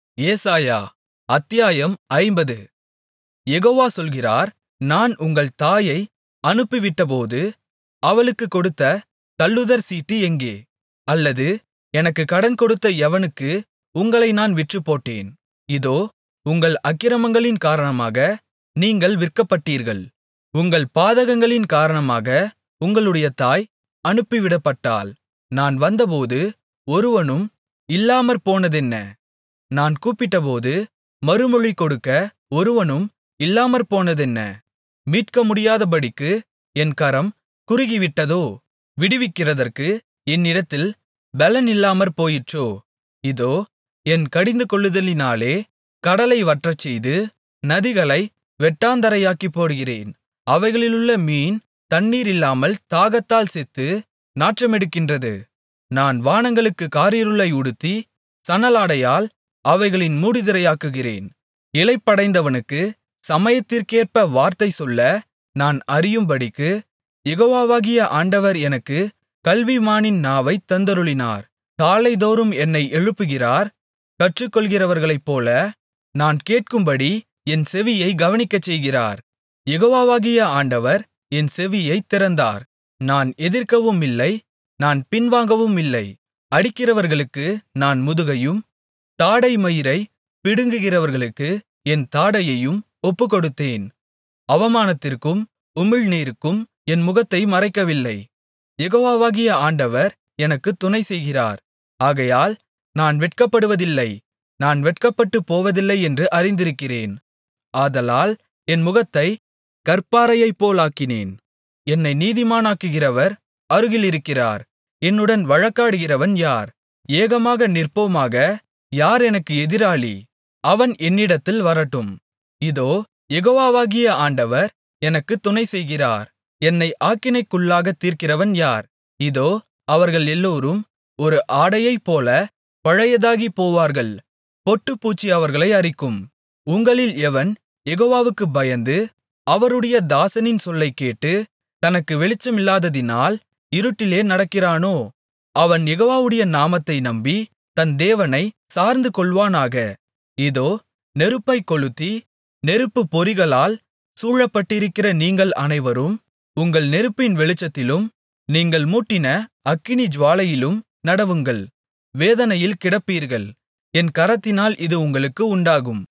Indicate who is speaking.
Speaker 1: ஏசாயா அத்தியாயம் ஐம்பது யெகோவா சொல்கிறார் நான் உங்கள் தாயை அனுப்பிவிட்டபோது அவளுக்குக் கொடுத்த தள்ளுதற் சீட்டு எங்கே அல்லது எனக்குக் கடன் கொடுத்த எவனுக்கு உங்களை நான் விற்றுப்போட்டேன் இதோ உங்கள் அக்கிரமங்களின் காரணமாக நீங்கள் விற்கப்பட்டீர்கள் உங்கள் பாதகங்களின் காரணமாக உங்களுடைய தாய் அனுப்பிவிடப்பட்டாள் நான் வந்தபோது ஒருவனும் இல்லாமற்போனதென்ன நான் கூப்பிட்டபோது மறுமொழி கொடுக்க ஒருவனும் இல்லாமற்போனதென்ன மீட்கமுடியாதபடிக்கு என் கரம் குறுகிவிட்டதோ விடுவிக்கிறதற்கு என்னிடத்தில் பெலன் இல்லாமற்போயிற்றோ இதோ என் கடிந்துகொள்ளுதலினாலே கடலை வற்றச்செய்து நதிகளை வெட்டாந்தரையாக்கிப்போடுகிறேன் அவைகளிலுள்ள மீன் தண்ணீர் இல்லாமல் தாகத்தால் செத்து நாற்றமெடுக்கின்றது நான் வானங்களுக்குக் காரிருளை உடுத்தி சணலாடையால் அவைகளின் மூடுதிரையாக்குகிறேன் இளைப்படைந்தவனுக்கு சமயத்திற்கேற்ப வார்த்தை சொல்ல நான் அறியும்படிக்கு யெகோவாகிய ஆண்டவர் எனக்குக் கல்விமானின் நாவைத் தந்தருளினார் காலைதோறும் என்னை எழுப்புகிறார் கற்றுக்கொள்கிறவர்களைப்போல நான் கேட்கும்படி என் செவியைக் கவனிக்கச்செய்கிறார் யெகோவாகிய ஆண்டவர் என் செவியைத் திறந்தார் நான் எதிர்க்கவுமில்லை நான் பின்வாங்கவுமில்லை அடிக்கிறவர்களுக்கு நான் முதுகையும் தாடைமயிரைப் பிடுங்குகிறவர்களுக்கு என் தாடையையும் ஒப்புக்கொடுத்தேன் அவமானத்திற்கும் உமிழ்நீருக்கும் என் முகத்தை மறைக்கவில்லை யெகோவாகிய ஆண்டவர் எனக்குத் துணைசெய்கிறார் ஆகையால் நான் வெட்கப்படுவதில்லை நான் வெட்கப்பட்டுப் போவதில்லை என்று அறிந்திருக்கிறேன் ஆதலால் என் முகத்தைக் கற்பாறையைப்போலாக்கினேன் என்னை நீதிமானாக்குகிறவர் அருகிலிருக்கிறார் என்னுடன் வழக்காடுகிறவன் யார் ஏகமாக நிற்போமாக யார் எனக்கு எதிராளி அவன் என்னிடத்தில் வரட்டும் இதோ யெகோவாகிய ஆண்டவர் எனக்குத் துணைசெய்கிறார் என்னை ஆக்கினைக்குள்ளாகத் தீர்க்கிறவன் யார் இதோ அவர்கள் எல்லோரும் ஒரு ஆடையைப்போல பழையதாகிப் போவார்கள் பொட்டுப்பூச்சி அவர்களை அரிக்கும் உங்களில் எவன் யெகோவாவுக்குப் பயந்து அவருடைய தாசனின் சொல்லைக் கேட்டு தனக்கு வெளிச்சமில்லாததினால் இருட்டிலே நடக்கிறானோ அவன் யெகோவாவுடைய நாமத்தை நம்பி தன் தேவனை சார்ந்து கொள்வானாக இதோ நெருப்பைக் கொளுத்தி நெருப்புப் பொறிகளால் சூழப்பட்டிருக்கிற நீங்கள் அனைவரும் உங்கள் நெருப்பின் வெளிச்சத்திலும் நீங்கள் மூட்டின அக்கினி ஜூவாலையிலும் நடவுங்கள் வேதனையில் கிடப்பீர்கள் என் கரத்தினால் இது உங்களுக்கு உண்டாகும்